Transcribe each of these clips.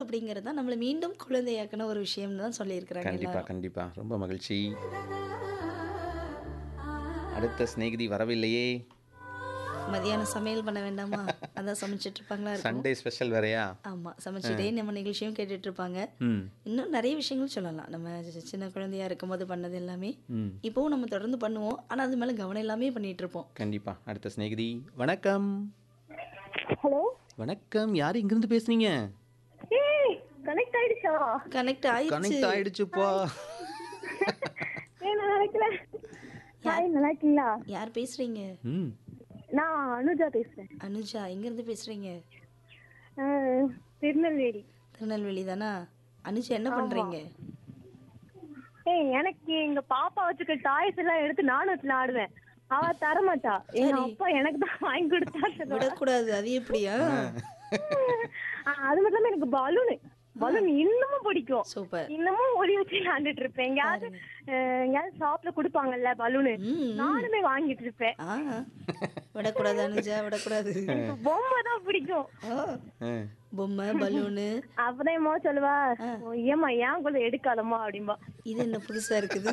அப்படிங்கிறது தான் நம்மள மீண்டும் குழந்தையாக்குன ஒரு விஷயம்னு தான் சொல்லியிருக்கிறாங்க கண்டிப்பா எல்லாரும். கண்டிப்பா ரொம்ப மகிழ்ச்சி அடுத்த சிநேகிதி வரவில்லையே மதியானம் சமையல் பண்ண வேண்டாமா அதான் சமைச்சிட்டு இருப்பாங்களா இருக்கும் சண்டே ஸ்பெஷல் வேறயா ஆமா சமைச்சிட்டே நம்ம நிகழ்ச்சியும் கேட்டுட்டு இருப்பாங்க ம் இன்னும் நிறைய விஷயங்கள் சொல்லலாம் நம்ம சி- சின்ன குழந்தையா இருக்கும்போது பண்ணது எல்லாமே ம் இப்போவும் நம்ம தொடர்ந்து பண்ணுவோம் ஆனா அது மேல கவனம் எல்லாமே பண்ணிட்டு இருப்போம் கண்டிப்பா அடுத்த சிநேகிதி வணக்கம் ஹலோ வணக்கம் யார் இங்கிருந்து பேசுனீங்க ஏய் கனெக்ட் ஆயிடுச்சா கனெக்ட் ஆயிடுச்சு கனெக்ட் ஆயிடுச்சுப்பா ஏய் நான் நினைக்கல ஹாய் நல்லா இருக்கீங்களா யார் பேசுறீங்க ம் நான் அனுஜா பேசுறேன் அனுஜா எங்க இருந்து பேசுறீங்க அஹ், திருநெல்வேலி திருநெல்வேலி தானா அனுஜா என்ன பண்றீங்க ஏய் எனக்கு எங்க பாப்பா வச்சுக்க டாய்ஸ் எல்லாம் எடுத்து நானும் வச்சு ஆடுவேன் அவ தரமாட்டா எங்க அப்பா எனக்கு தான் வாங்கி கொடுத்தா சொல்லுவா. விடக்கூடாது அது எப்படியா அஹ், அது மட்டும் இல்லாம எனக்கு பலூனு பலூன் இன்னமும் பிடிக்கும் சூப்பர் இன்னமும் ஒளி வச்சு விளையாண்டுட்டு இருப்பேன் எங்கயாவது அஹ், எங்கயாவது ஷாப்ல கொடுப்பாங்கல்ல பலூனு ம், நானுமே வாங்கிட்டு இருப்பேன் ஆ விடக்கூடாது அனுஜா விடக்கூடாது எனக்கு பொம்மை தான் பிடிக்கும் ஆ, ஆ. பொம்மை பலூனு அப்பதான் என் மகன் சொல்லுவா ஏமா ஏன் கூட எடுக்காதம்மா அப்படிம்பா இது என்ன புதுசா இருக்குது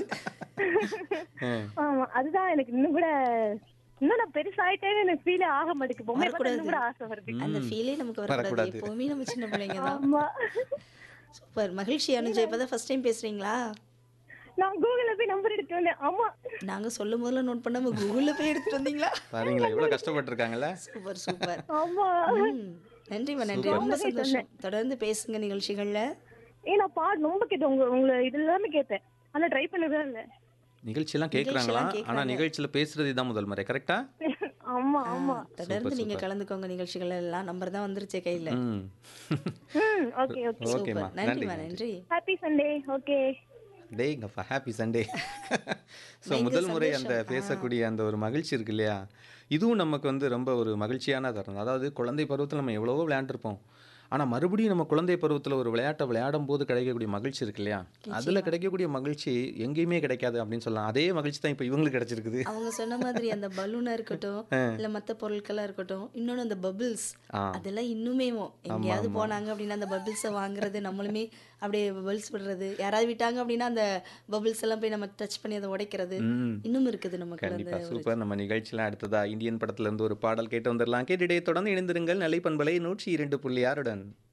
ஆமா அதுதான் எனக்கு இன்னும் கூட இன்னும் நான் பெருசாயிட்டேன்னு எனக்கு ஃபீல் ஆக மாட்டேங்குது பொம்மை பார்த்தா இன்னும் கூட ஆசை வருது அந்த ஃபீலே நமக்கு வரக்கூடாது வரக்கூடாது. எப்பவுமே நம்ம சின்ன பிள்ளைங்க தான் ஆமா சூப்பர் மகிழ்ச்சி அனுஜா இப்பதான் ஃபர்ஸ்ட் டைம் பேசுறீங்களா நான் கூகுள்ல போய் நம்பர் எடுத்து வந்தேன் ஆமா நாங்க சொல்லும் போதெல்லாம் நோட் பண்ணாம கூகுள்ல போய் எடுத்துட்டு வந்தீங்களா பாருங்களா எவ்வளவு கஷ்டப்பட்டிருக்காங்கல்ல சூப்பர் சூப்பர் ஆமா ம், நன்றிம்மா நன்றி ரொம்ப சந்தோஷம் தொடர்ந்து பேசுங்க நிகழ்ச்சிகள்ல ஏ நான் பாட்டு ரொம்ப கேட்டேன் உங்க உங்களை இது எல்லாமே கேட்டேன் ஆனா ட்ரை பண்ணவே இல்ல நிகழ்ச்சியெல்லாம் கேட்குறாங்களா நிகழ்ச்சியெல்லாம் ஆனா நிகழ்ச்சியில பேசுறது இதான் முதல் முறை கரெக்டா ஆமா ஆமா தொடர்ந்து நீங்க கலந்துக்கோங்க நிகழ்ச்சிகள் எல்லாம் நம்பர் தான் வந்துருச்சே கையில ம் ம் ஓகே ஓகே ஓகேம்மா சூப்பர் நன்றிம்மா நன்றி ஹாப்பி சண்டே ஓகே டேங்கப்பா ஹாப்பி சண்டே ஸோ முதல் முறை அந்த பேசக்கூடிய அந்த ஒரு மகிழ்ச்சி இருக்கு இல்லையா இதுவும் நமக்கு வந்து ரொம்ப ஒரு மகிழ்ச்சியான தருணம் அதாவது குழந்தை பருவத்தில் நம்ம எவ்வளவோ விளையாண்டுருப்போம் ஆனால் மறுபடியும் நம்ம குழந்தை பருவத்தில் ஒரு விளையாட்டை விளையாடும் போது கிடைக்கக்கூடிய மகிழ்ச்சி இருக்கு இல்லையா அதில் கிடைக்கக்கூடிய மகிழ்ச்சி எங்கேயுமே கிடைக்காது அப்படின்னு சொல்லலாம் அதே மகிழ்ச்சி தான் இப்போ இவங்களுக்கு கிடைச்சிருக்குது அவங்க சொன்ன மாதிரி அந்த பலூனா இருக்கட்டும் இல்ல மத்த பொருட்களா இருக்கட்டும் இன்னொன்னு அந்த பபிள்ஸ் ஆ. அதெல்லாம் இன்னுமே எங்கேயாவது போனாங்க அப்படின்னா அந்த பபிள்ஸை வாங்குறது நம்மளுமே அப்படியே பபிள்ஸ் விடுறது யாராவது விட்டாங்க அப்படின்னா அந்த பபிள்ஸ் எல்லாம் போய் நம்ம டச் பண்ணி அதை உடைக்கிறது ம் இன்னும் இருக்குது நமக்கு அந்த கண்டிப்பா சூப்பர் நம்ம நிகழ்ச்சியில் அடுத்ததா இந்தியன் படத்துல இருந்து ஒரு பாடல் கேட்டு வந்துடலாம் கேட்டுட்டே தொடர்ந்து இணைந்திருங்கள் நிலை பண்பலை நூற்றி இரண்டு புள்ளி ஆறுடன்